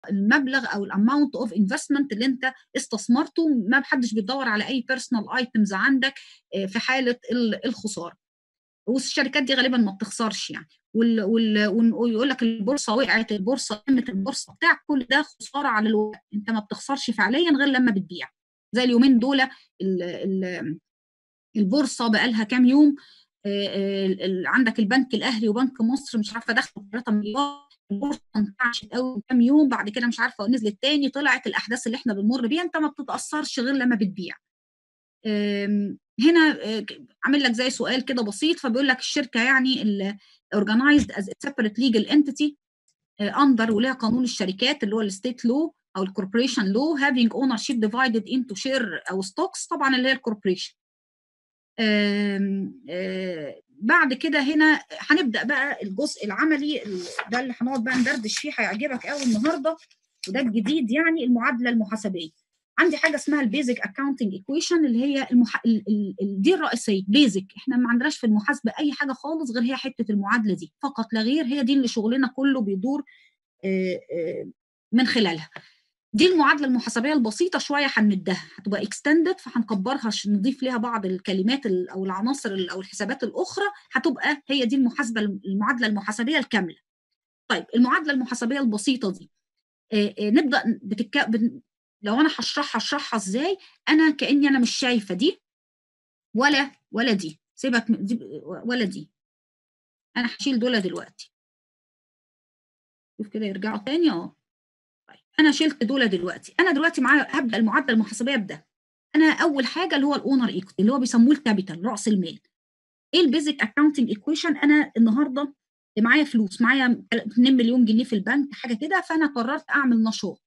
المبلغ او الاماونت اوف انفستمنت اللي انت استثمرته ما حدش بيدور على اي بيرسونال ايتمز عندك في حاله الخساره والشركات دي غالبا ما بتخسرش يعني وال وال ويقول لك البورصه وقعت البورصه قيمه البورصه بتاع كل ده خساره على الوقت انت ما بتخسرش فعليا غير لما بتبيع زي اليومين دول البورصه بقى لها كام يوم عندك البنك الاهلي وبنك مصر مش عارفه دخلوا 3 مليار البورصه انتعشت قوي كام يوم بعد كده مش عارفه نزلت تاني طلعت الاحداث اللي احنا بنمر بيها انت ما بتتاثرش غير لما بتبيع هنا عامل لك زي سؤال كده بسيط فبيقول لك الشركه يعني organized as a separate legal entity under ولها قانون الشركات اللي هو الستيت لو او الكوربوريشن لو having ownership divided into share او stocks طبعا اللي هي الكوربوريشن بعد كده هنا هنبدا بقى الجزء العملي ده اللي هنقعد بقى ندردش فيه هيعجبك قوي النهارده وده الجديد يعني المعادله المحاسبيه عندي حاجه اسمها البيزك اكاونتنج ايكويشن اللي هي المح... ال... ال... ال... دي الرئيسيه بيزك احنا ما عندناش في المحاسبه اي حاجه خالص غير هي حته المعادله دي فقط لا غير هي دي اللي شغلنا كله بيدور من خلالها دي المعادله المحاسبيه البسيطه شويه هنمدها هتبقى اكستندد فهنكبرها نضيف ليها بعض الكلمات او العناصر او الحسابات الاخرى هتبقى هي دي المحاسبه المعادله المحاسبيه الكامله طيب المعادله المحاسبيه البسيطه دي نبدا بتك... لو انا هشرحها هشرحها ازاي انا كاني انا مش شايفه دي ولا ولا دي سيبك دي ولا دي انا هشيل دول دلوقتي شوف كده يرجعوا تاني اه طيب انا شلت دول دلوقتي انا دلوقتي معايا هبدا المعادله المحاسبيه بده انا اول حاجه اللي هو الاونر ايكوتي اللي هو بيسموه الكابيتال راس المال ايه البيزك اكاونتنج ايكويشن انا النهارده معايا فلوس معايا 2 مليون جنيه في البنك حاجه كده فانا قررت اعمل نشاط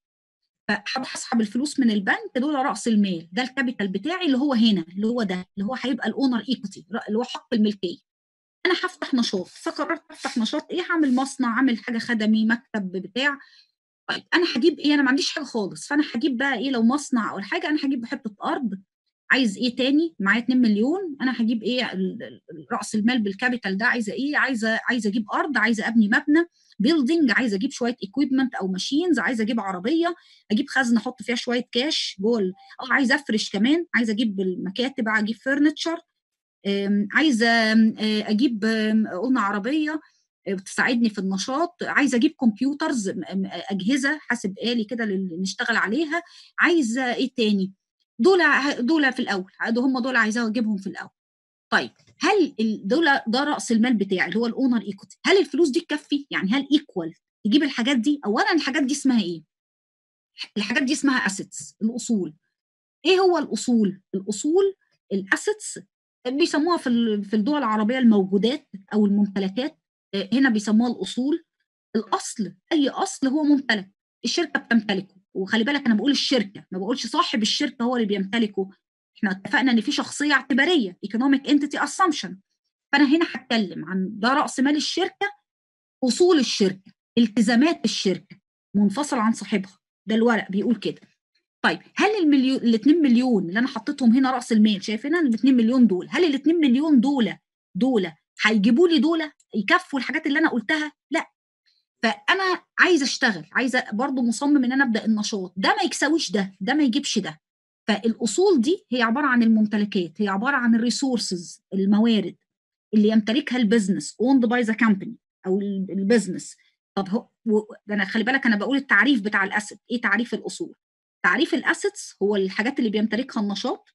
فهسحب الفلوس من البنك دول راس المال ده الكابيتال بتاعي اللي هو هنا اللي هو ده اللي هو هيبقى الاونر ايكوتي اللي هو حق الملكيه انا هفتح نشاط فقررت افتح نشاط ايه هعمل مصنع اعمل حاجه خدمي مكتب بتاع طيب انا هجيب ايه انا ما عنديش حاجه خالص فانا هجيب بقى ايه لو مصنع او حاجه انا هجيب حته ارض عايز ايه تاني معايا 2 مليون انا هجيب ايه راس المال بالكابيتال ده عايزه ايه عايزه عايزه اجيب ارض عايزه ابني مبنى بيلدينج عايزه اجيب شويه اكويبمنت او ماشينز عايزه اجيب عربيه اجيب خزنه احط فيها شويه كاش جوه اه عايزه افرش كمان عايزه اجيب المكاتب اجيب فرنتشر عايزه اجيب قلنا عربيه بتساعدني في النشاط عايزه اجيب كمبيوترز اجهزه حاسب آلي كده اللي نشتغل عليها عايزه ايه تاني دول دول في الاول هم دول عايزه اجيبهم في الاول طيب هل دول ده راس المال بتاعي اللي هو الاونر ايكوتي هل الفلوس دي تكفي يعني هل ايكوال تجيب الحاجات دي اولا الحاجات دي اسمها ايه الحاجات دي اسمها اسيتس الاصول ايه هو الاصول الاصول الاسيتس بيسموها في في الدول العربيه الموجودات او الممتلكات هنا بيسموها الاصول الاصل اي اصل هو ممتلك الشركه بتمتلكه وخلي بالك انا بقول الشركه ما بقولش صاحب الشركه هو اللي بيمتلكه احنا اتفقنا ان في شخصيه اعتباريه economic entity assumption فانا هنا هتكلم عن ده راس مال الشركه اصول الشركه التزامات الشركه منفصل عن صاحبها ده الورق بيقول كده طيب هل المليون ال 2 مليون اللي انا حطيتهم هنا راس المال شايفين ال 2 مليون دول هل ال 2 مليون دول دول هيجيبوا لي دول يكفوا الحاجات اللي انا قلتها لا فانا عايزه اشتغل عايزه برضو مصمم ان انا ابدا النشاط ده ما يكسويش ده ده ما يجيبش ده فالاصول دي هي عباره عن الممتلكات هي عباره عن الريسورسز الموارد اللي يمتلكها البيزنس اوند باي ذا كامباني او البيزنس طب هو انا خلي بالك انا بقول التعريف بتاع الاسيت ايه تعريف الاصول تعريف الاسيتس هو الحاجات اللي بيمتلكها النشاط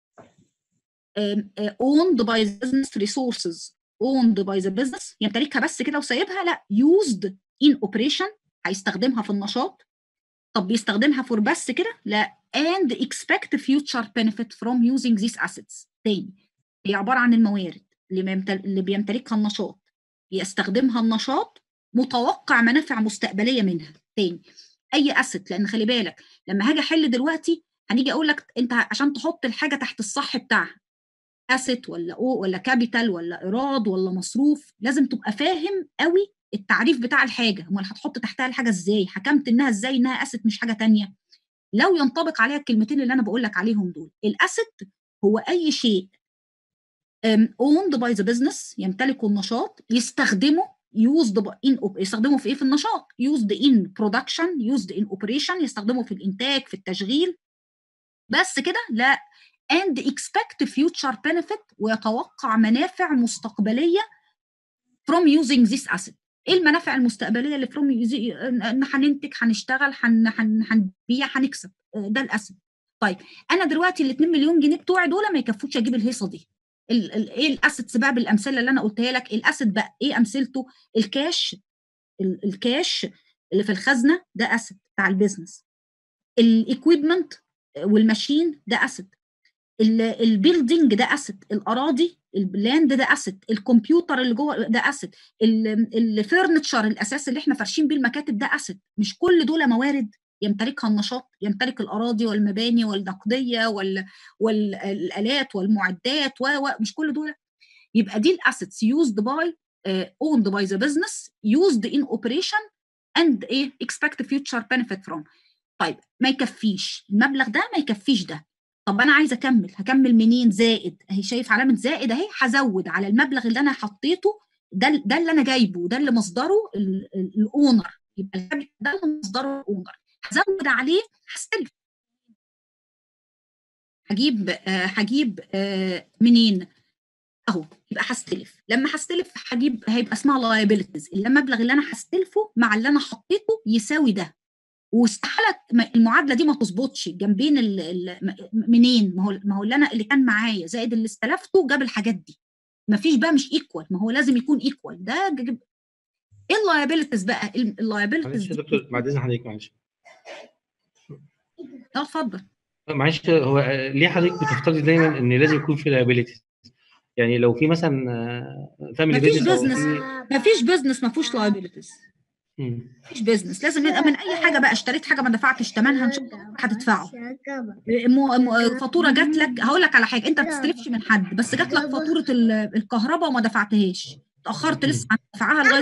owned by the business resources owned by the business يمتلكها بس كده وسايبها لا used in operation هيستخدمها في النشاط طب بيستخدمها فور بس كده لا and expect future benefit from using these assets تاني هي عبارة عن الموارد اللي, يمتل... اللي بيمتلكها النشاط يستخدمها النشاط متوقع منافع مستقبلية منها تاني أي أسيت لأن خلي بالك لما هاجي أحل دلوقتي هنيجي أقول لك أنت عشان تحط الحاجة تحت الصح بتاعها أسيت ولا أو ولا كابيتال ولا إيراد ولا مصروف لازم تبقى فاهم قوي التعريف بتاع الحاجة أمال هتحط تحتها الحاجة إزاي حكمت إنها إزاي إنها أسيت مش حاجة تانية لو ينطبق عليها الكلمتين اللي انا بقول لك عليهم دول الاسيت هو اي شيء owned by the business يمتلكه النشاط يستخدمه used in يستخدموا في ايه في النشاط used in production used in operation يستخدموا في الانتاج في التشغيل بس كده لا and expect future benefit ويتوقع منافع مستقبليه from using this asset ايه المنافع المستقبليه اللي from ان هننتج هنشتغل هنبيع هنكسب ده الاسد طيب انا دلوقتي ال 2 مليون جنيه بتوعي دول ما يكفوش اجيب الهيصه دي ال ال ايه الاسيتس بقى بالامثله اللي انا قلتها لك الاسيت بقى ايه امثلته الكاش ال الكاش اللي في الخزنه ده اسيت بتاع البيزنس الايكويبمنت والماشين ده اسيت البيلدينج ده اسيت الاراضي اللاند ده اسيت الكمبيوتر اللي جوه ده اسيت الفرنتشر الاساس اللي احنا فارشين بيه المكاتب ده اسيت مش كل دول موارد يمتلكها النشاط يمتلك الاراضي والمباني والنقديه وال... والالات والمعدات ومش كل دول يبقى دي الاسيتس يوزد باي owned by the business used in operation and ايه expect future benefit from طيب ما يكفيش المبلغ ده ما يكفيش ده طب انا عايزه اكمل هكمل منين زائد اهي شايف علامه زائد اهي هزود على المبلغ اللي انا حطيته ده ده اللي انا جايبه ده اللي مصدره الاونر يبقى ده اللي مصدره الاونر هزود عليه هستلف هجيب آه هجيب آه منين اهو يبقى هستلف لما هستلف هجيب هيبقى اسمها لايبيلتيز المبلغ اللي انا هستلفه مع اللي انا حطيته يساوي ده واستحاله المعادله دي ما تظبطش جنبين ال ال منين ما هو ما هو اللي انا اللي كان معايا زائد اللي استلفته جاب الحاجات دي ما فيش بقى مش ايكوال ما هو لازم يكون ايكوال ده جب... ايه اللايبيلتيز بقى اللايبيلتيز معلش يا دكتور بعد اذن حضرتك معلش اه اتفضل معلش هو ليه حضرتك بتفترضي دايما ان لازم يكون في لايبيلتيز يعني لو في مثلا فاميلي مفيش بزنس مفيش بزنس ما فيهوش لايبيلتيز مفيش بزنس لازم يبقى من اي حاجه بقى اشتريت حاجه ما دفعتش ثمنها ان شاء الله هتدفعه فاتوره جات لك هقول لك على حاجه انت ما بتستلفش من حد بس جات لك فاتوره الكهرباء وما دفعتهاش اتاخرت لسه هتدفعها لغايه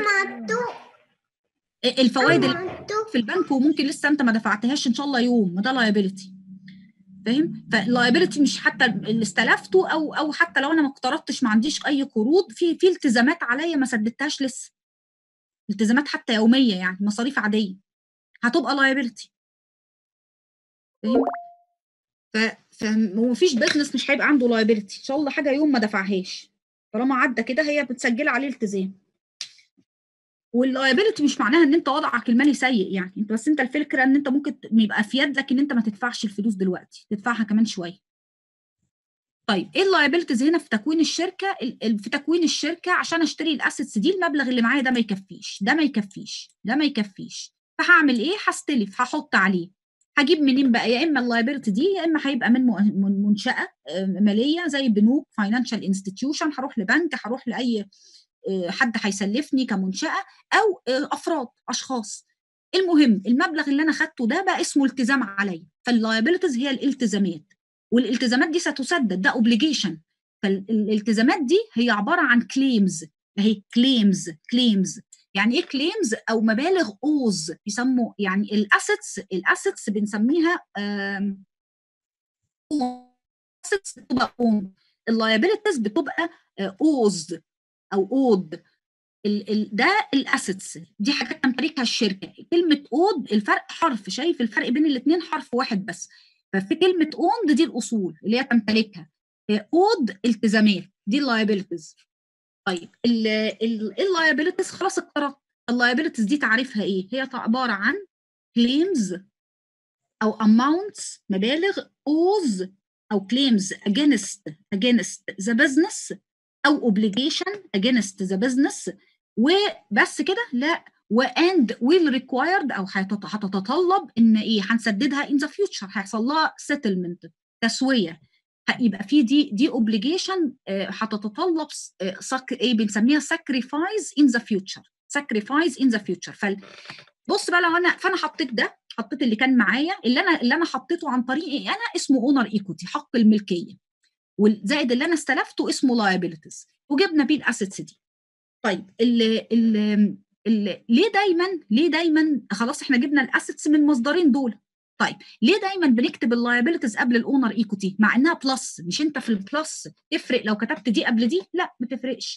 الفوائد اللي في البنك وممكن لسه انت ما دفعتهاش ان شاء الله يوم ما ده لايبيلتي فاهم فاللايبيلتي مش حتى اللي استلفته او او حتى لو انا ما اقترضتش ما عنديش اي قروض في في التزامات عليا ما سددتهاش لسه التزامات حتى يوميه يعني مصاريف عاديه هتبقى لايبيلتي فاهم ف فمفيش بزنس مش هيبقى عنده لايبيلتي ان شاء الله حاجه يوم ما دفعهاش طالما عدى كده هي بتسجل عليه التزام واللايبيلتي مش معناها ان انت وضعك المالي سيء يعني انت بس انت الفكره ان انت ممكن يبقى في يدك ان انت ما تدفعش الفلوس دلوقتي تدفعها كمان شويه طيب ايه اللايبيلتيز هنا في تكوين الشركه في تكوين الشركه عشان اشتري الاسيتس دي المبلغ اللي معايا ده ما يكفيش ده ما يكفيش ده ما يكفيش فهعمل ايه هستلف هحط عليه هجيب منين بقى يا اما اللايبيلتي دي يا اما هيبقى من منشاه ماليه زي بنوك فاينانشال انستتيوشن هروح لبنك هروح لاي حد هيسلفني كمنشاه او افراد اشخاص المهم المبلغ اللي انا خدته ده بقى اسمه التزام عليا فاللايبيلتيز هي الالتزامات والالتزامات دي ستسدد ده اوبليجيشن فالالتزامات دي هي عباره عن كليمز اهي كليمز كليمز يعني ايه كليمز او مبالغ اوز يسموا يعني الاسيتس الاسيتس بنسميها اسيتس بتبقى اون اللايبيلتيز بتبقى اوز او اود ال ال ده الاسيتس دي حاجات تمتلكها الشركه كلمه اود الفرق حرف شايف الفرق بين الاثنين حرف واحد بس ففي كلمه اوند دي الاصول اللي هي تمتلكها اود التزامات دي اللايبيلتيز طيب اللايبيلتيز خلاص اقترضت اللايبيلتيز دي تعريفها ايه هي عباره عن كليمز او amounts مبالغ اوز او claims against against the business او obligation against the business وبس كده لا واند will required او هتتطلب ان ايه هنسددها in the future هيحصل لها settlement تسويه يبقى في دي دي obligation هتتطلب ايه بنسميها sacrifice in the future sacrifice in the future فال بص بقى لو انا فانا حطيت ده حطيت اللي كان معايا اللي انا اللي انا حطيته عن طريق ايه انا اسمه اونر ايكوتي حق الملكيه والزائد اللي انا استلفته اسمه لايبيلتيز وجبنا بيه الاسيتس دي طيب ال ال ال ليه دايما ليه دايما خلاص احنا جبنا الاسيتس من مصدرين دول طيب ليه دايما بنكتب اللايبيلتيز قبل الاونر ايكوتي مع انها بلس مش انت في البلس تفرق لو كتبت دي قبل دي لا ما تفرقش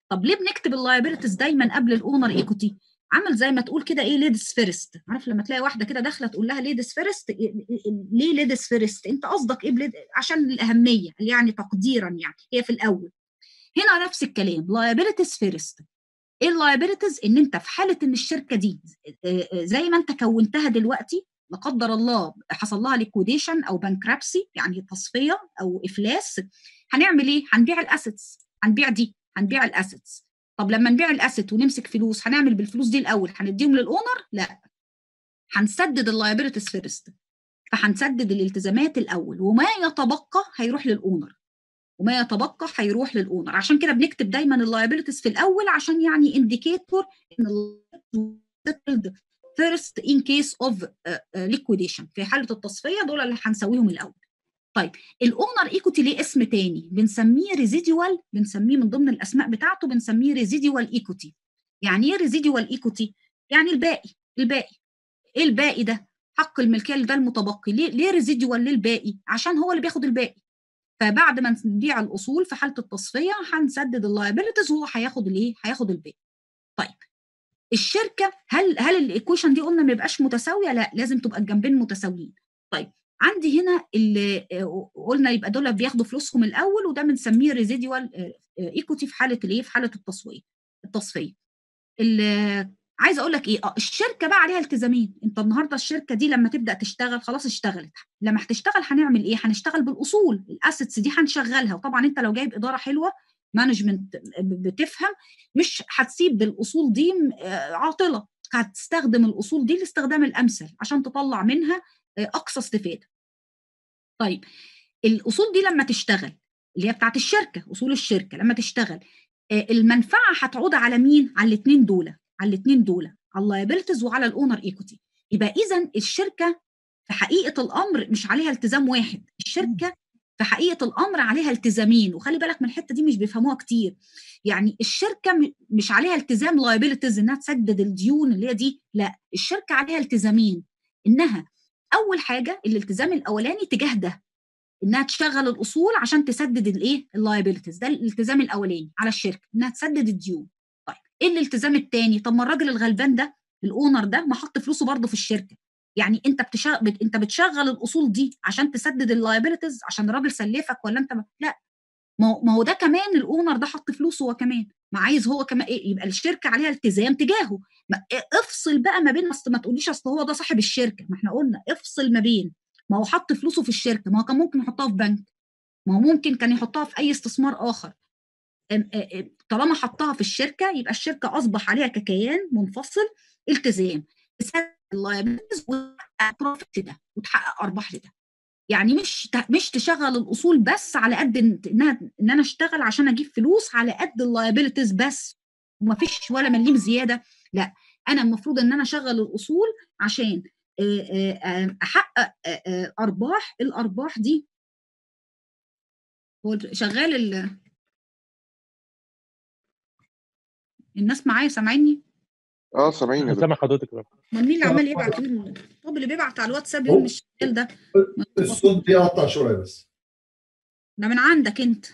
طب ليه بنكتب اللايبيلتيز دايما قبل الاونر ايكوتي عمل زي ما تقول كده ايه ليدز فيرست عارف لما تلاقي واحده كده داخله تقول لها ليدز فيرست ليه ليدز فيرست انت قصدك ايه بليد... عشان الاهميه يعني تقديرا يعني هي في الاول هنا نفس الكلام liabilities فيرست ايه اللايبيلتيز ان انت في حاله ان الشركه دي زي ما انت كونتها دلوقتي لا قدر الله حصل لها ليكويديشن او بانكرابسي يعني تصفيه او افلاس هنعمل ايه هنبيع الاسيتس هنبيع دي هنبيع الاسيتس طب لما نبيع الاسيت ونمسك فلوس هنعمل بالفلوس دي الاول هنديهم للاونر لا هنسدد اللايبيلتيز فيرست فهنسدد الالتزامات الاول وما يتبقى هيروح للاونر وما يتبقى هيروح للاونر عشان كده بنكتب دايما اللايبيلتيز في الاول عشان يعني انديكيتور ان فيرست ان كيس اوف ليكويديشن في حاله التصفيه دول اللي هنسويهم الاول طيب الاونر ايكوتي ليه اسم تاني بنسميه ريزيديوال بنسميه من ضمن الاسماء بتاعته بنسميه ريزيديوال ايكوتي يعني ايه ريزيديوال ايكوتي يعني الباقي الباقي ايه الباقي ده حق الملكيه ده المتبقي ليه ليه ريزيديوال للباقي عشان هو اللي بياخد الباقي فبعد ما نبيع الاصول في حاله التصفيه هنسدد اللايبيلتيز وهو هياخد الايه هياخد الباقي طيب الشركه هل هل الايكويشن دي قلنا ما يبقاش متساويه لا لازم تبقى الجنبين متساويين طيب عندي هنا اللي قلنا يبقى دول بياخدوا فلوسهم الاول وده بنسميه ريزيديوال ايكوتي في حاله الايه في حاله التصفيه التصفيه عايزه اقول لك ايه اه الشركه بقى عليها التزامين انت النهارده الشركه دي لما تبدا تشتغل خلاص اشتغلت لما هتشتغل هنعمل ايه هنشتغل بالاصول الاسيتس دي هنشغلها وطبعا انت لو جايب اداره حلوه مانجمنت بتفهم مش هتسيب الاصول دي عاطله هتستخدم الاصول دي الاستخدام الامثل عشان تطلع منها اقصى استفاده طيب الاصول دي لما تشتغل اللي هي بتاعت الشركه اصول الشركه لما تشتغل المنفعه هتعود على مين على الاثنين دول على الاثنين دول على اللايبيلتيز وعلى الاونر ايكوتي يبقى اذا الشركه في حقيقه الامر مش عليها التزام واحد الشركه في حقيقه الامر عليها التزامين وخلي بالك من الحته دي مش بيفهموها كتير يعني الشركه مش عليها التزام لايبيلتيز انها تسدد الديون اللي هي دي لا الشركه عليها التزامين انها اول حاجه الالتزام الاولاني تجاه ده انها تشغل الاصول عشان تسدد الايه اللايبيلتيز ده الالتزام الاولاني على الشركه انها تسدد الديون طيب ايه الالتزام الثاني طب ما الراجل الغلبان ده الاونر ده ما حط فلوسه برضه في الشركه يعني انت بتشغل انت بتشغل الاصول دي عشان تسدد اللايبيلتيز عشان الراجل سلفك ولا انت ب... لا ما هو ده كمان الاونر ده حط فلوسه هو كمان ما عايز هو كمان إيه يبقى الشركه عليها التزام تجاهه ما افصل بقى ما بين اصل ما تقوليش اصل هو ده صاحب الشركه ما احنا قلنا افصل ما بين ما هو حط فلوسه في الشركه ما هو كان ممكن يحطها في بنك ما هو ممكن كان يحطها في اي استثمار اخر طالما حطها في الشركه يبقى الشركه اصبح عليها ككيان منفصل التزام تسدد اللايبيلتيز وتحقق بروفيت ده وتحقق ارباح لده يعني مش مش تشغل الاصول بس على قد انها ان انا اشتغل عشان اجيب فلوس على قد اللايبيلتيز بس وما فيش ولا مليم زياده لا انا المفروض ان انا اشغل الاصول عشان احقق ارباح الارباح دي هو شغال ال... الناس معايا سامعيني اه سامعين يا سامع حضرتك بقى امال مين اللي عمال يبعت يقول طب اللي بيبعت على الواتساب يقول مش شغال ده الصوت بيقطع شويه بس ده من عندك انت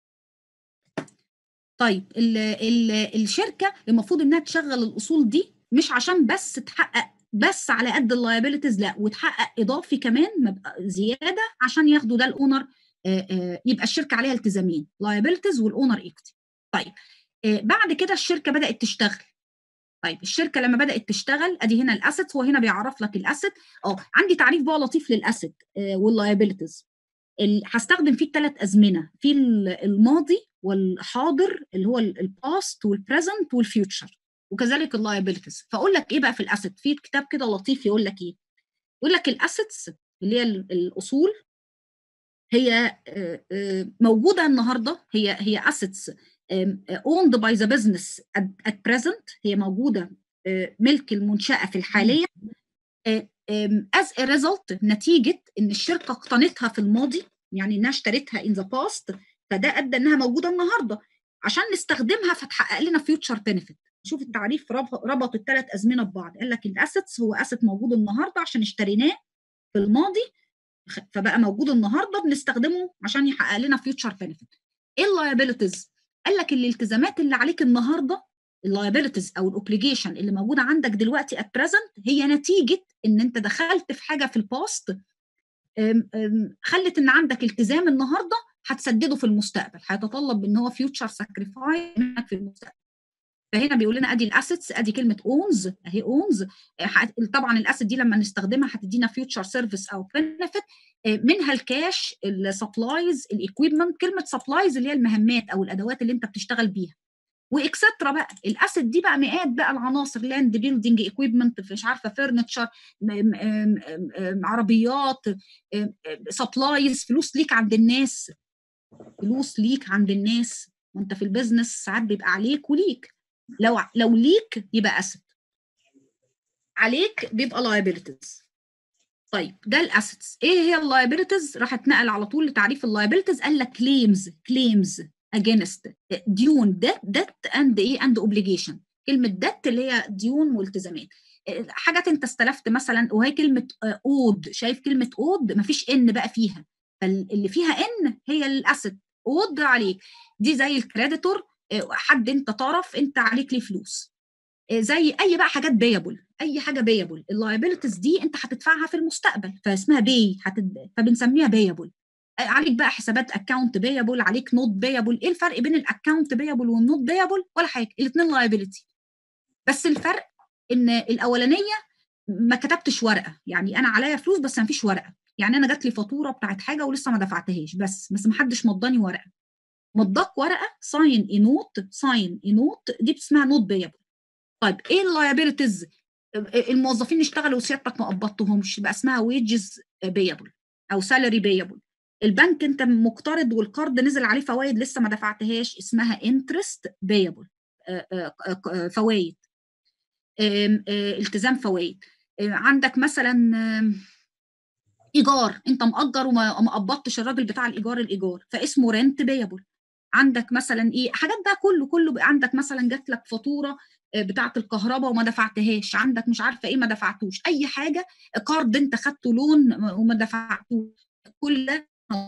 طيب ال ال الشركه المفروض انها تشغل الاصول دي مش عشان بس تحقق بس على قد اللايبيلتيز لا وتحقق اضافي كمان زياده عشان ياخدوا ده الاونر يبقى الشركه عليها التزامين لايبيلتيز والاونر ايكوتي طيب بعد كده الشركه بدات تشتغل طيب الشركه لما بدات تشتغل ادي هنا الاسيت هو هنا بيعرف لك الاسيت اه عندي تعريف بقى لطيف للاسيت واللايبيلتيز هستخدم فيه الثلاث ازمنه في الماضي والحاضر اللي هو الباست والبريزنت والفيوتشر وكذلك اللايبيلتيز فاقول لك ايه بقى في الاسيت في كتاب كده لطيف يقول لك ايه يقول لك الاسيتس اللي هي الاصول هي موجوده النهارده هي هي اسيتس owned by the business at, at present هي موجوده ملك المنشاه في الحاليه as a result نتيجه ان الشركه اقتنتها في الماضي يعني انها اشتريتها in the past فده ادى انها موجوده النهارده عشان نستخدمها فتحقق لنا فيوتشر بنفيت شوف التعريف ربط الثلاث ازمنه ببعض قال لك الاسيتس هو اسيت موجود النهارده عشان اشتريناه في الماضي فبقى موجود النهارده بنستخدمه عشان يحقق لنا فيوتشر بنفيت ايه اللايبيلتيز قال لك الالتزامات اللي عليك النهارده اللايبيلتيز او الاوبليجيشن اللي موجوده عندك دلوقتي ات بريزنت هي نتيجه ان انت دخلت في حاجه في الباست خلت ان عندك التزام النهارده هتسدده في المستقبل هيتطلب ان هو فيوتشر ساكريفاي منك في المستقبل فهنا بيقول لنا ادي الاسيتس ادي كلمه اونز اهي اونز طبعا الاسيت دي لما نستخدمها هتدينا فيوتشر سيرفيس او بنفيت منها الكاش السبلايز الايكويبمنت كلمه سبلايز اللي هي المهمات او الادوات اللي انت بتشتغل بيها واكسترا بقى الاسيت دي بقى مئات بقى العناصر لاند بيلدينج ايكويبمنت مش عارفه فرنتشر عربيات سبلايز فلوس ليك عند الناس فلوس ليك عند الناس وانت في البيزنس ساعات بيبقى عليك وليك لو لو ليك يبقى اسيت عليك بيبقى liabilities طيب ده الاسيتس ايه هي اللايبيلتيز راح اتنقل على طول لتعريف اللايبيلتيز قال لك كليمز كليمز against ديون debt debt and ايه and obligation كلمه debt اللي هي ديون والتزامات حاجات انت استلفت مثلا وهي كلمه اود شايف كلمه اود مفيش ان بقى فيها فاللي فيها ان هي الاسيت اود عليك دي زي الكريديتور حد انت طرف انت عليك ليه فلوس زي اي بقى حاجات بيبل اي حاجه بيبل اللايبيلتيز دي انت هتدفعها في المستقبل فاسمها بي هتد... فبنسميها بيبل عليك بقى حسابات اكونت بيبل عليك نوت بيبل ايه الفرق بين الاكونت بيبل والنوت بيبل ولا حاجه الاثنين لايبيلتي بس الفرق ان الاولانيه ما كتبتش ورقه يعني انا عليا فلوس بس ما فيش ورقه يعني انا جات لي فاتوره بتاعت حاجه ولسه ما دفعتهاش بس بس ما حدش مضاني ورقه مضاك ورقه ساين اي نوت ساين اي نوت دي اسمها نوت بيبل طيب ايه اللايبيلتيز الموظفين اشتغلوا وسيادتك ما قبضتهمش بقى اسمها ويجز بيبل او سالري بيبل البنك انت مقترض والقرض نزل عليه فوائد لسه ما دفعتهاش اسمها انترست بيبل فوائد التزام فوائد عندك مثلا ايجار انت مأجر وما قبضتش الراجل بتاع الايجار الايجار فاسمه رنت بيبل عندك مثلا ايه حاجات بقى كله كله عندك مثلا جات لك فاتوره بتاعه الكهرباء وما دفعتهاش عندك مش عارفه ايه ما دفعتوش اي حاجه قرض انت خدته لون وما دفعتوش كل ده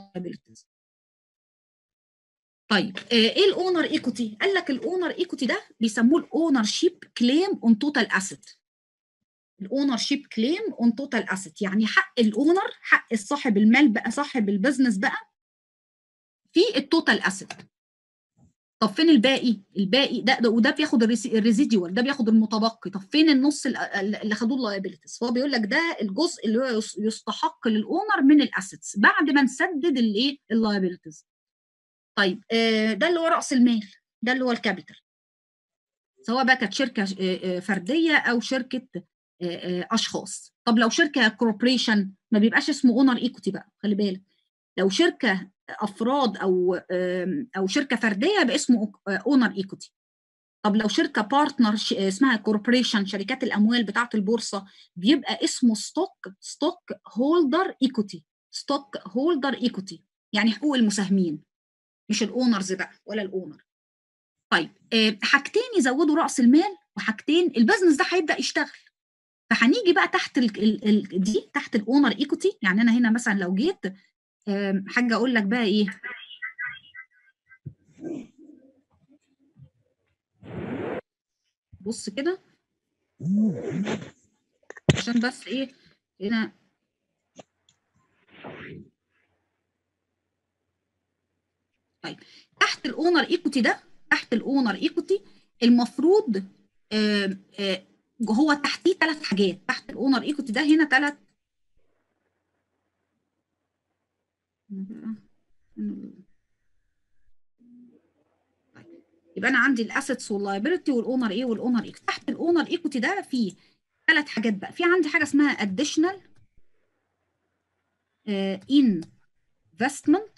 طيب ايه الاونر ايكوتي قال لك الاونر ايكوتي ده بيسموه الاونر شيب كليم اون توتال اسيت الاونر شيب كليم اون توتال اسيت يعني حق الاونر حق صاحب المال بقى صاحب البزنس بقى في التوتال اسيت طب فين الباقي الباقي ده, ده وده بياخد الريزيديوال ده بياخد المتبقي طب فين النص اللي خدوه اللايبيلتيز هو بيقول لك ده الجزء اللي هو يستحق للاونر من الاسيتس بعد ما نسدد الايه اللايبيلتيز طيب ده اللي هو راس المال ده اللي هو الكابيتال سواء بقى كانت شركه فرديه او شركه اشخاص طب لو شركه كوربريشن ما بيبقاش اسمه اونر ايكوتي بقى خلي بالك لو شركه افراد او او شركه فرديه يبقى اسمه اونر ايكوتي طب لو شركه بارتنر اسمها كوربريشن شركات الاموال بتاعه البورصه بيبقى اسمه ستوك ستوك هولدر ايكوتي ستوك هولدر ايكوتي يعني حقوق المساهمين مش الاونرز بقى ولا الاونر طيب حاجتين يزودوا راس المال وحاجتين البزنس ده هيبدا يشتغل فهنيجي بقى تحت ال ال ال دي تحت الاونر ايكوتي يعني انا هنا مثلا لو جيت حاجه اقول لك بقى ايه بص كده عشان بس ايه هنا طيب تحت الاونر ايكوتي ده تحت الاونر ايكوتي المفروض آآ آآ هو تحتيه ثلاث حاجات تحت الاونر ايكوتي ده هنا ثلاث يبقى انا عندي الاسيتس واللايبيلتي والاونر ايه والاونر ايكوتي تحت الاونر ايكوتي ده فيه ثلاث حاجات بقى في عندي حاجه اسمها اديشنال انفستمنت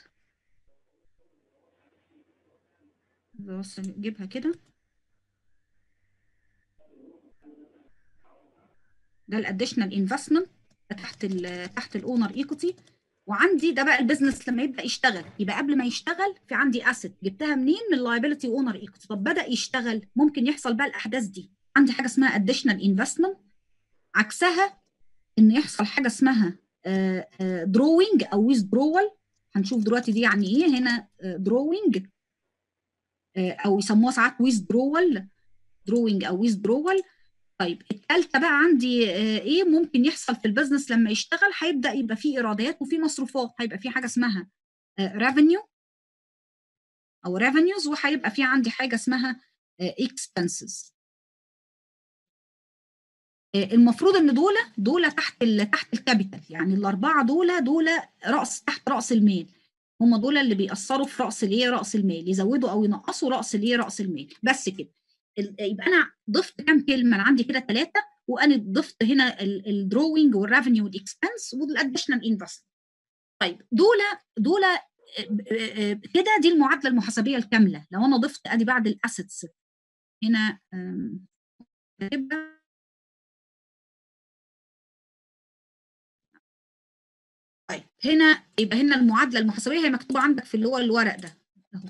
بس نجيبها كده ده الاديشنال انفستمنت تحت ال تحت الاونر ايكوتي وعندي ده بقى البيزنس لما يبدا يشتغل يبقى قبل ما يشتغل في عندي اسيت جبتها منين من اللايبيلتي اونر ايكوتي طب بدا يشتغل ممكن يحصل بقى الاحداث دي عندي حاجه اسمها اديشنال انفستمنت عكسها ان يحصل حاجه اسمها دروينج او ويز درول هنشوف دلوقتي دي يعني ايه هنا دروينج او يسموها ساعات withdrawal drawing او withdrawal طيب الثالثه بقى عندي ايه ممكن يحصل في البيزنس لما يشتغل هيبدا يبقى فيه ايرادات وفي مصروفات هيبقى في حاجه اسمها ريفينيو او ريفينيوز وهيبقى في عندي حاجه اسمها اكسبنسز المفروض ان دول دول تحت ال تحت الكابيتال يعني الاربعه دول دول راس تحت راس المال هم دول اللي بيأثروا في راس الايه راس المال يزودوا او ينقصوا راس الايه راس المال بس كده يبقى انا ضفت كام كلمه انا عندي كده ثلاثه وانا ضفت هنا الدروينج والريفينيو والإكسبنس والاديشنال انفستمنت طيب دول دول كده دي المعادله المحاسبيه الكامله لو انا ضفت ادي بعد الاسيتس هنا طيب هنا يبقى هنا المعادله المحاسبيه هي مكتوبه عندك في اللي هو الورق ده اهو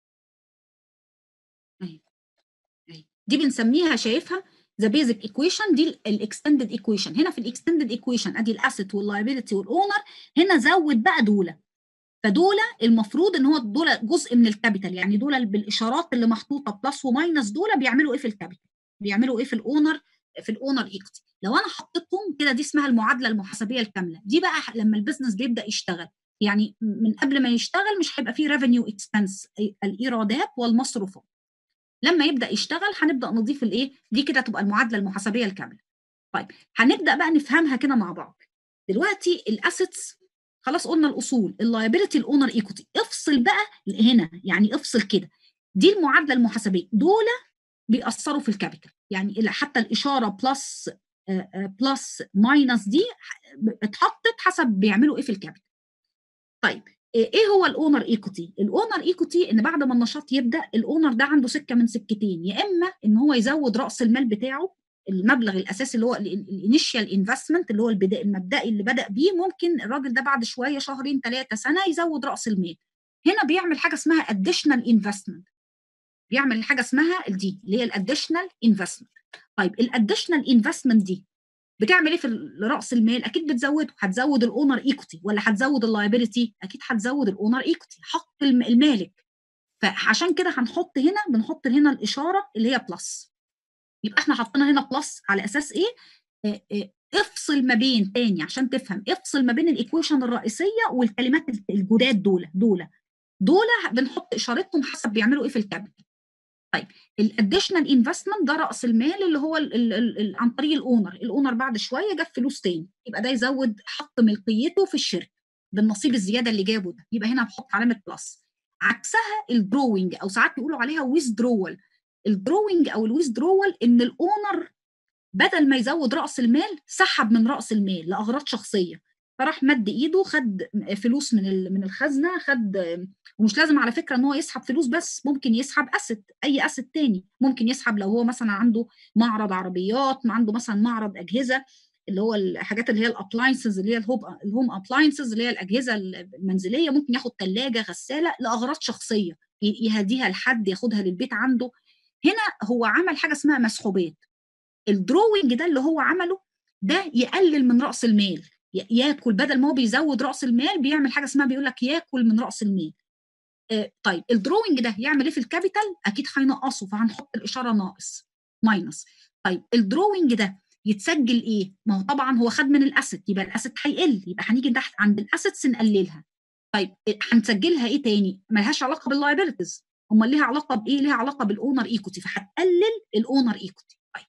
اهي اهي دي بنسميها شايفها ذا بيزك ايكويشن دي الاكستندد ايكويشن هنا في الاكستندد ايكويشن ادي الاسيت واللايبيلتي والاونر هنا زود بقى دول فدول المفروض ان هو دول جزء من الكابيتال يعني دول بالاشارات اللي محطوطه بلس وماينس دول بيعملوا ايه في الكابيتال بيعملوا ايه في الاونر في الاونر ايكوتي لو انا حطيتهم كده دي اسمها المعادله المحاسبيه الكامله دي بقى لما البيزنس بيبدا يشتغل يعني من قبل ما يشتغل مش هيبقى فيه ريفينيو اكسبنس الايرادات والمصروفات لما يبدا يشتغل هنبدا نضيف الايه دي كده تبقى المعادله المحاسبيه الكامله طيب هنبدا بقى نفهمها كده مع بعض دلوقتي الاسيتس خلاص قلنا الاصول اللايبيلتي الاونر ايكوتي افصل بقى هنا يعني افصل كده دي المعادله المحاسبيه دول بيأثروا في الكابيتال يعني حتى الاشاره بلس بلس ماينس دي اتحطت حسب بيعملوا ايه في الكابيتال طيب ايه هو الاونر ايكوتي الاونر ايكوتي ان بعد ما النشاط يبدا الاونر ده عنده سكه من سكتين يا اما ان هو يزود راس المال بتاعه المبلغ الاساسي اللي هو الانيشال انفستمنت اللي هو البداء المبدئي اللي بدا بيه ممكن الراجل ده بعد شويه شهرين ثلاثه سنه يزود راس المال هنا بيعمل حاجه اسمها اديشنال انفستمنت بيعمل حاجه اسمها دي اللي هي الاديشنال انفستمنت طيب الاديشنال انفستمنت دي بتعمل ايه في راس المال اكيد بتزوده هتزود الاونر ايكوتي ولا هتزود اللايبيلتي اكيد هتزود الاونر ايكوتي حق المالك فعشان كده هنحط هنا بنحط هنا الاشاره اللي هي بلس يبقى احنا حطينا هنا بلس على اساس ايه اه اه افصل ما بين تاني عشان تفهم افصل ما بين الايكويشن الرئيسيه والكلمات الجداد دول دول دول بنحط اشارتهم حسب بيعملوا ايه في الكابيتال طيب الاديشنال انفستمنت ده راس المال اللي هو ال ال ال عن طريق الاونر الاونر بعد شويه جاب فلوس تاني يبقى ده يزود حق ملكيته في الشركه بالنصيب الزياده اللي جابه ده يبقى هنا بحط علامه بلس عكسها الدروينج او ساعات بيقولوا عليها ويزدرول الدروينج او الويزدرول ان الاونر بدل ما يزود راس المال سحب من راس المال لاغراض شخصيه فراح مد ايده خد فلوس من من الخزنه خد ومش لازم على فكره ان هو يسحب فلوس بس ممكن يسحب اسد اي اسد تاني ممكن يسحب لو هو مثلا عنده معرض عربيات عنده مثلا معرض اجهزه اللي هو الحاجات اللي هي الابلاينسز اللي هي الهوب الهوم ابلاينسز اللي هي الاجهزه المنزليه ممكن ياخد ثلاجه غساله لاغراض شخصيه يهديها لحد ياخدها للبيت عنده هنا هو عمل حاجه اسمها مسحوبات الدروينج ده اللي هو عمله ده يقلل من راس المال ياكل بدل ما هو بيزود راس المال بيعمل حاجه اسمها بيقول لك ياكل من راس المال آه طيب الدروينج ده يعمل ايه في الكابيتال اكيد هينقصه فهنحط الاشاره ناقص ماينس طيب الدروينج ده يتسجل ايه ما هو طبعا هو خد من الاسيت يبقى الاسيت هيقل يبقى هنيجي تحت عند الاسيتس نقللها طيب هنسجلها ايه تاني ملهاش علاقه باللايبيلتيز امال ليها علاقه بايه ليها علاقه بالاونر ايكوتي فهتقلل الاونر ايكوتي طيب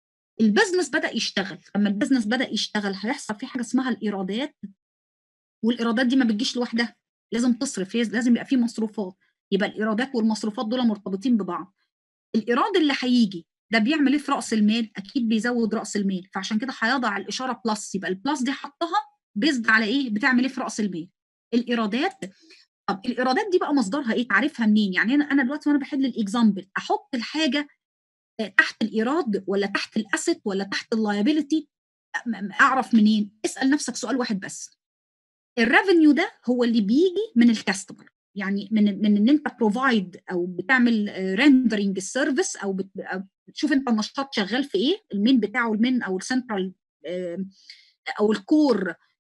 البزنس بدا يشتغل لما البزنس بدا يشتغل هيحصل في حاجه اسمها الايرادات والايرادات دي ما بتجيش لوحدها لازم تصرف لازم يبقى في مصروفات يبقى الايرادات والمصروفات دول مرتبطين ببعض الايراد اللي هيجي ده بيعمل ايه في راس المال اكيد بيزود راس المال فعشان كده هيضع الاشاره بلس يبقى البلس دي حطها بيزد على ايه بتعمل ايه في راس المال الايرادات طب الايرادات دي بقى مصدرها ايه تعرفها منين يعني انا انا دلوقتي وانا بحل الاكزامبل احط الحاجه تحت الايراد ولا تحت الاسيت ولا تحت اللايبيلتي اعرف منين اسال نفسك سؤال واحد بس الريفينيو ده هو اللي بيجي من الكاستمر يعني من من ان انت بروفايد او بتعمل ريندرنج السيرفيس او بتشوف انت النشاط شغال في ايه المين بتاعه المين او السنترال او الكور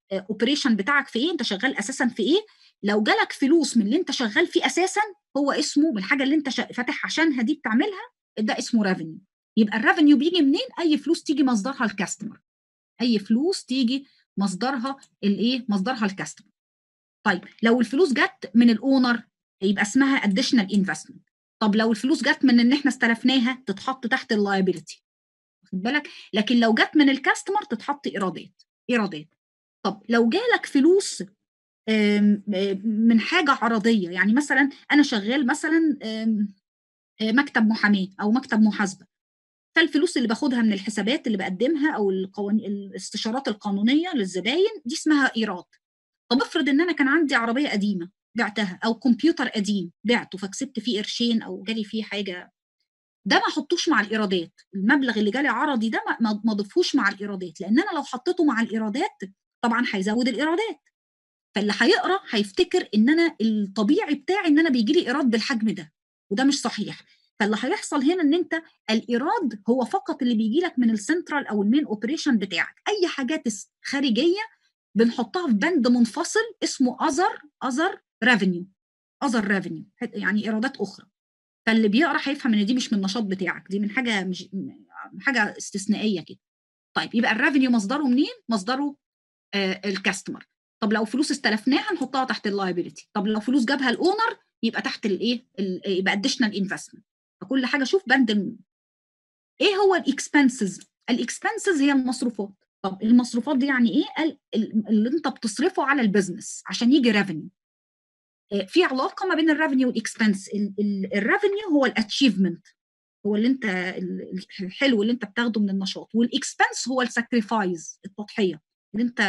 اوبريشن بتاعك في ايه انت شغال اساسا في ايه لو جالك فلوس من اللي انت شغال فيه اساسا هو اسمه من الحاجه اللي انت شا- فاتح عشانها دي بتعملها ده اسمه ريفينيو يبقى الريفينيو بيجي منين اي فلوس تيجي مصدرها الكاستمر اي فلوس تيجي مصدرها الايه مصدرها الكاستمر طيب لو الفلوس جت من الاونر يبقى اسمها اديشنال انفستمنت طب لو الفلوس جت من ان احنا استلفناها تتحط تحت اللايبيلتي واخد بالك لكن لو جت من الكاستمر تتحط ايرادات ايرادات طب لو جالك فلوس آم، آم، من حاجه عرضيه يعني مثلا انا شغال مثلا آم، آه، مكتب محاماه او مكتب محاسبه فالفلوس اللي باخدها من الحسابات اللي بقدمها او القوانين الاستشارات القانونيه للزباين دي اسمها ايراد طب افرض ان انا كان عندي عربيه قديمه بعتها او كمبيوتر قديم بعته فكسبت فيه قرشين او جالي فيه حاجه ده ما احطوش مع الايرادات المبلغ اللي جالي عرضي ده ما- ما ما اضيفوش مع الايرادات لان انا لو حطيته مع الايرادات طبعا هيزود الايرادات فاللي هيقرا هيفتكر ان انا الطبيعي بتاعي ان انا بيجي لي ايراد بالحجم ده وده مش صحيح فاللي هيحصل هنا ان انت الايراد هو فقط اللي بيجي لك من السنترال او المين اوبريشن بتاعك اي حاجات خارجيه بنحطها في بند منفصل اسمه اذر اذر ريفينيو اذر ريفينيو يعني ايرادات اخرى فاللي بيقرا هيفهم ان دي مش من النشاط بتاعك دي من حاجه مش م- حاجه استثنائيه كده طيب يبقى الريفينيو مصدره منين مصدره آه الكاستمر طب لو فلوس استلفناها نحطها تحت اللايبيلتي طب لو فلوس جابها الاونر يبقى تحت الايه ال- يبقى اديشنال انفستمنت فكل حاجه شوف بند الم- ايه هو الاكسبنسز الاكسبنسز هي المصروفات طب المصروفات دي يعني ايه قال ال- اللي انت بتصرفه على البيزنس عشان يجي ريفينيو في علاقه ما بين الريفينيو والاكسبنس الريفينيو هو الاتشيفمنت هو اللي انت ال- ال- الحلو اللي انت بتاخده من النشاط والاكسبنس هو الساكريفايز التضحيه اللي انت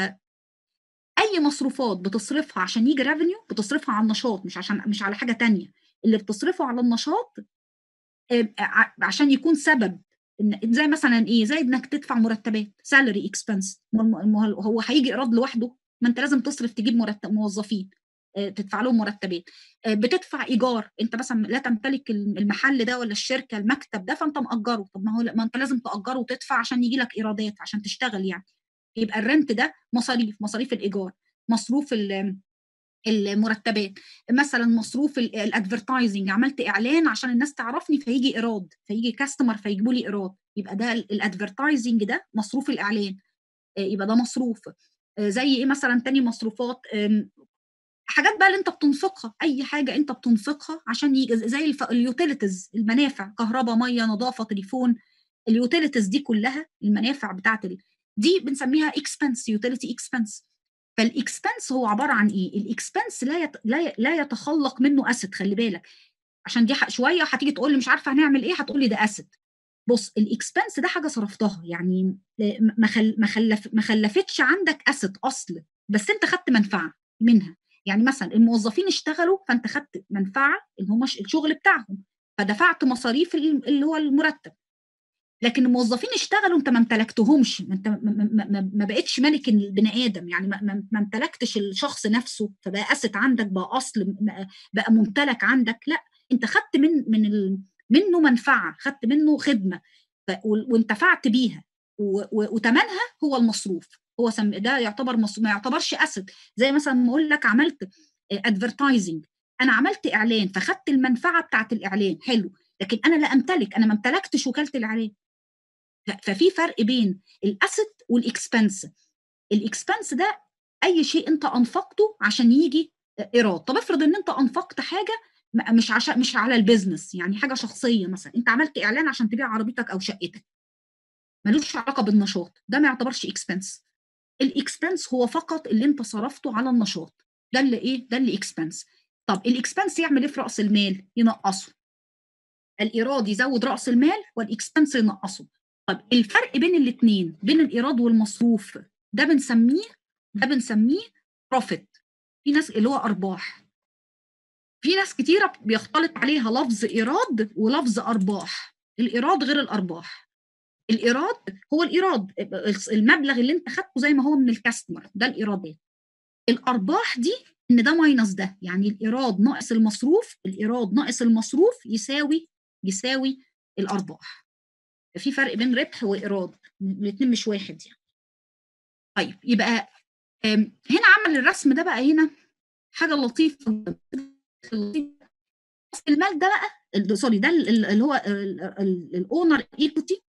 اي مصروفات بتصرفها عشان يجي ريفينيو بتصرفها على النشاط مش عشان مش على حاجه تانية اللي بتصرفه على النشاط آه، ع- عشان يكون سبب إن زي مثلا ايه زي انك تدفع مرتبات سالري اكسبنس هو هيجي ايراد لوحده ما انت لازم تصرف تجيب مرتب موظفين آه، تدفع لهم مرتبات آه، بتدفع ايجار انت مثلا لا تمتلك المحل ده ولا الشركه المكتب ده فانت مأجره طب ما هو ما انت لازم تأجره وتدفع عشان يجي لك ايرادات عشان تشتغل يعني يبقى الرنت ده مصاريف مصاريف الايجار مصروف ال- المرتبات مثلا مصروف الادفرتايزنج عملت اعلان عشان الناس تعرفني فيجي ايراد فيجي كاستمر فيجيبوا لي ايراد يبقى ده الادفرتايزنج ده مصروف الاعلان آه، يبقى ده مصروف آه، زي ايه مثلا تاني مصروفات آم، حاجات بقى اللي انت بتنفقها اي حاجه انت بتنفقها عشان يجي زي الف... اليوتيليتيز المنافع كهرباء ميه نظافه تليفون اليوتيليتيز دي كلها المنافع بتاعت ال... دي بنسميها اكسبنس يوتيليتي اكسبنس فالاكسبنس هو عباره عن ايه الاكسبنس لا يت... لا ي... لا يتخلق منه اسد خلي بالك عشان دي ح... شويه هتيجي تقول لي مش عارفه هنعمل ايه هتقول لي ده اسد بص الاكسبنس ده حاجه صرفتها يعني آه، ما خل... ما خلف... ما خلفتش عندك اسد اصل بس انت خدت منفعه منها يعني مثلا الموظفين اشتغلوا فانت خدت منفعه اللي هم الشغل بتاعهم فدفعت مصاريف ال- اللي هو المرتب لكن الموظفين اشتغلوا انت ما امتلكتهمش ما انت ما, ما, ما, ما بقتش ملك البني ادم يعني ما, ما, ما امتلكتش الشخص نفسه فبقى اسد عندك بقى اصل م- بقى ممتلك عندك لا انت خدت من من ال منه منفعه خدت منه خدمه ف- و- وانتفعت بيها و- و- وتمنها هو المصروف هو سم ده يعتبر مصروف ما يعتبرش اسد زي مثلا ما اقول لك عملت ادفرتايزنج انا عملت اعلان فخدت المنفعه بتاعت الاعلان حلو لكن انا لا امتلك انا ما امتلكتش وكاله الاعلان ف- ففي فرق بين الاسد والاكسبنس الاكسبنس ده اي شيء انت انفقته عشان يجي ايراد طب افرض ان انت انفقت حاجه م- مش عشان مش على البيزنس يعني حاجه شخصيه مثلا انت عملت اعلان عشان تبيع عربيتك او شقتك ملوش علاقه بالنشاط ده ما يعتبرش اكسبنس الاكسبنس هو فقط اللي انت صرفته على النشاط ده اللي ايه ده اللي اكسبنس طب الاكسبنس يعمل ايه في راس المال ينقصه الايراد يزود راس المال والاكسبنس ينقصه طب الفرق بين الاثنين بين الايراد والمصروف ده بنسميه ده بنسميه بروفيت في ناس اللي هو ارباح في ناس كتيره بيختلط عليها لفظ ايراد ولفظ ارباح الايراد غير الارباح الايراد هو الايراد المبلغ اللي انت خدته زي ما هو من الكاستمر ده الايرادات الارباح دي ان ده ماينس ده يعني الايراد ناقص المصروف الايراد ناقص المصروف يساوي يساوي الارباح في فرق بين ربح وايراد الاثنين مش واحد يعني طيب يبقى آم، هنا عمل الرسم ده بقى هنا حاجه لطيفه لطيفة. راس المال ده بقى ال- سوري ده ال- ال- اللي هو الاونر ايكوتي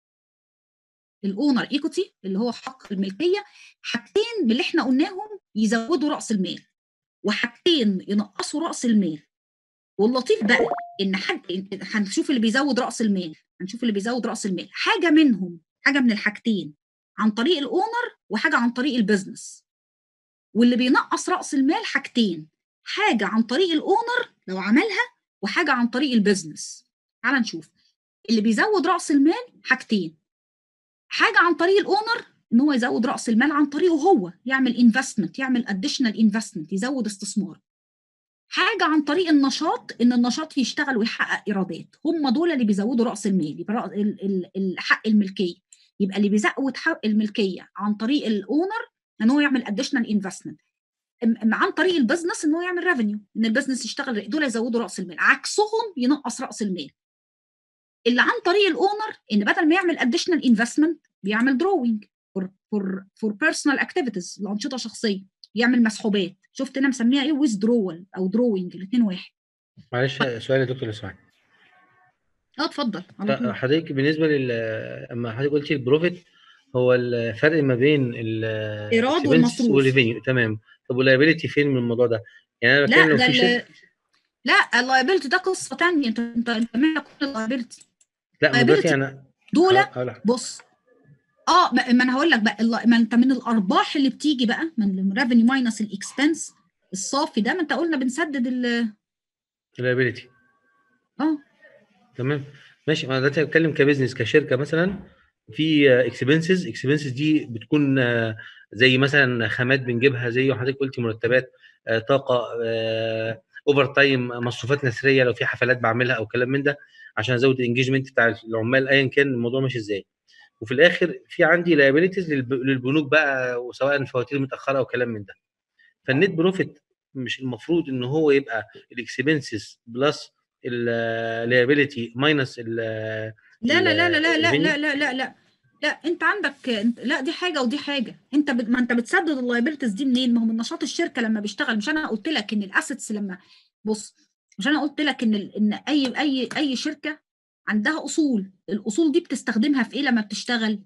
الاونر ايكوتي اللي هو حق الملكيه حاجتين من اللي احنا قلناهم يزودوا راس المال وحاجتين ينقصوا راس المال واللطيف بقى ان حاجه هنشوف اللي بيزود راس المال هنشوف اللي بيزود راس المال حاجه منهم حاجه من الحاجتين عن طريق الاونر وحاجه عن طريق البيزنس واللي بينقص راس المال حاجتين حاجه عن طريق الاونر لو عملها وحاجه عن طريق البيزنس تعال نشوف اللي بيزود راس المال حاجتين حاجه عن طريق الاونر ان هو يزود راس المال عن طريقه هو يعمل انفستمنت يعمل اديشنال انفستمنت يزود استثمار حاجه عن طريق النشاط ان النشاط يشتغل ويحقق ايرادات هم دول اللي بيزودوا راس المال يبقى رأ- ال- ال- ال- حق الملكيه يبقى اللي بيزود حق الملكيه عن طريق الاونر ان هو يعمل اديشنال انفستمنت عن طريق البزنس ان هو يعمل ريفينيو ان البزنس يشتغل دول يزودوا راس المال عكسهم ينقص راس المال اللي عن طريق الاونر ان بدل ما يعمل اديشنال انفستمنت بيعمل دروينج فور فور فور بيرسونال اكتيفيتيز لانشطه شخصيه يعمل مسحوبات شفت انا مسميها ايه ويزدرول او دروينج الاثنين واحد معلش سؤال يا دكتور لو سمحت اه اتفضل على طول. حضرتك بالنسبه لل اما حضرتك قلتي البروفيت هو الفرق ما بين ال إيراد expenses والمصروف. والريفينيو تمام طب واللايبيلتي فين من الموضوع ده؟ يعني انا لا بتكلم لو ده في ال- شركه لا اللايبيلتي ده قصه ثانيه انت انت انت مالك كل اللايبيلتي لا ما دلوقتي انا دول هقول لك. بص اه ما ما انا هقول لك بقى الل- ما انت من الارباح اللي بتيجي بقى من الريفينيو ماينس الاكسبنس الصافي ده ما انت قلنا بنسدد ال اللايبيلتي اه تمام ماشي انا دلوقتي بتكلم كبزنس كشركه مثلا في اكسبنسز اكسبنسز دي بتكون آه، زي مثلا خامات بنجيبها زي ما حضرتك قلتي مرتبات آه، طاقه اوفر تايم مصروفات نسريه لو في حفلات بعملها او كلام من ده عشان ازود الانجيجمنت بتاع العمال ايا كان الموضوع ماشي ازاي وفي الاخر في عندي لايبيليتيز للبنوك بقى وسواء فواتير متاخره او كلام من ده فالنت بروفيت مش المفروض ان هو يبقى الاكسبنسز بلس اللايبيليتي ماينس لا لا لا لا لا لا الريفينيو؟ لا لا لا لا لا انت عندك انت لا دي حاجه ودي حاجه انت بت... ما انت بتسدد اللايبيلتيز دي منين ما هو من نشاط الشركه لما بيشتغل مش انا قلت لك ان الاسيتس لما بص مش انا قلت لك ان ال... ان اي اي اي شركه عندها اصول الاصول دي بتستخدمها في ايه لما بتشتغل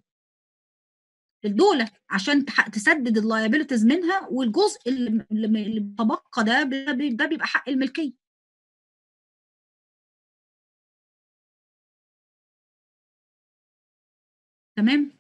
في الدوله عشان تح... تسدد اللايبيلتيز منها والجزء اللي اللي اللي بيتبقى ده بي- ده بيبقى حق الملكيه تمام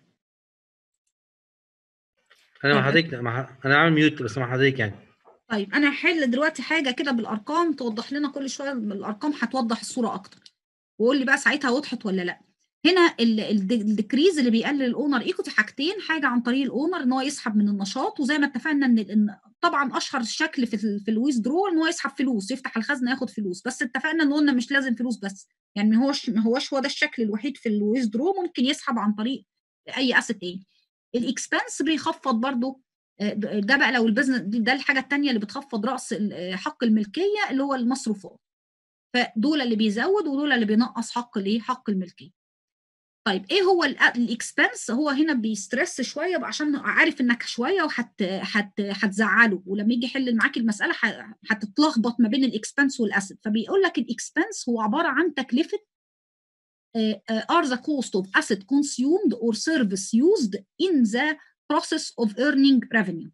انا مع طيب. حضرتك مع انا عامل ميوت بس مع حضرتك يعني طيب انا هحل دلوقتي حاجه كده بالارقام توضح لنا كل شويه الارقام هتوضح الصوره اكتر وقول لي بقى ساعتها وضحت ولا لا هنا الديكريز اللي بيقلل الاونر ايكوتي حاجتين حاجه عن طريق الاونر ان هو يسحب من النشاط وزي ما اتفقنا ان إن طبعا اشهر شكل في ال في الويز درو ان هو يسحب فلوس يفتح الخزنه ياخد فلوس بس اتفقنا ان قلنا مش لازم فلوس بس يعني ما هوش ما هوش هو ده الشكل الوحيد في الويز درو ممكن يسحب عن طريق اي اسيت تاني الاكسبنس بيخفض برضو آه، ده بقى لو البزنس ده الحاجه الثانيه اللي بتخفض راس ال- آه، حق الملكيه اللي هو المصروفات فدول اللي بيزود ودول اللي بينقص حق الايه حق الملكيه طيب ايه هو الاكسبنس هو هنا بيسترس شويه بقى عشان عارف انك شويه وهت هت هتزعله ولما يجي يحل معاك المساله ه- هتتلخبط ما بين الاكسبنس والاسيت فبيقول لك الاكسبنس هو عباره عن تكلفه آه، آه، are the cost of asset consumed or service used in the process of earning revenue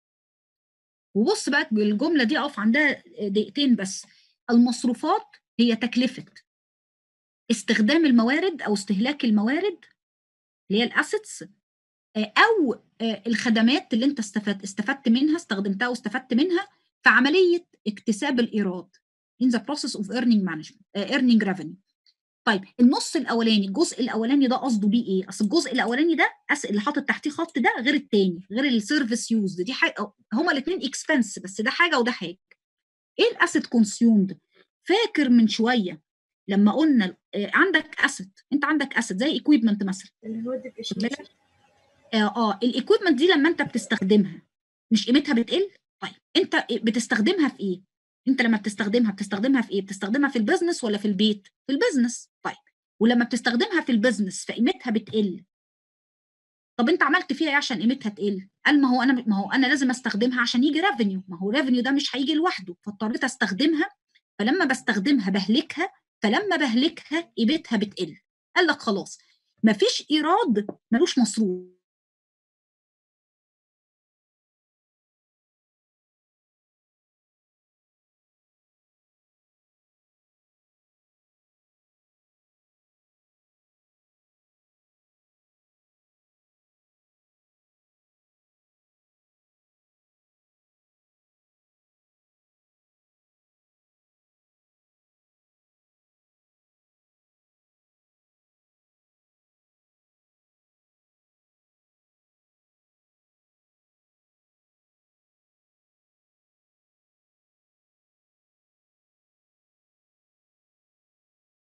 وبص بقى الجملة دي أقف عندها دقيقتين بس المصروفات هي تكلفة استخدام الموارد أو استهلاك الموارد اللي هي الأسيتس أو آه، الخدمات اللي أنت استفدت استفدت منها استخدمتها واستفدت منها في عملية اكتساب الإيراد in the process of earning management آه، earning revenue طيب النص الاولاني الجزء الاولاني ده قصده بيه ايه اصل الجزء الاولاني ده أس... اللي حاطط تحتيه خط ده غير التاني غير السيرفيس يوز دي حاجه هما الاثنين اكسبنس بس ده حاجه وده حاجه ايه الاسيت كونسيومد فاكر من شويه لما قلنا آه، عندك اسيت انت عندك اسيت زي ايكويبمنت مثلا اللي هو خد بالك؟ اه اه الايكويبمنت دي لما انت بتستخدمها مش قيمتها بتقل طيب انت بتستخدمها في ايه انت لما بتستخدمها بتستخدمها في ايه بتستخدمها في البيزنس ولا في البيت في البيزنس طيب ولما بتستخدمها في البيزنس فقيمتها بتقل طب انت عملت فيها ايه عشان قيمتها تقل قال ما هو انا ما هو انا لازم استخدمها عشان يجي ريفينيو ما هو ريفينيو ده مش هيجي لوحده فاضطريت استخدمها فلما بستخدمها بهلكها فلما بهلكها قيمتها بتقل قال لك خلاص مفيش ايراد ملوش مصروف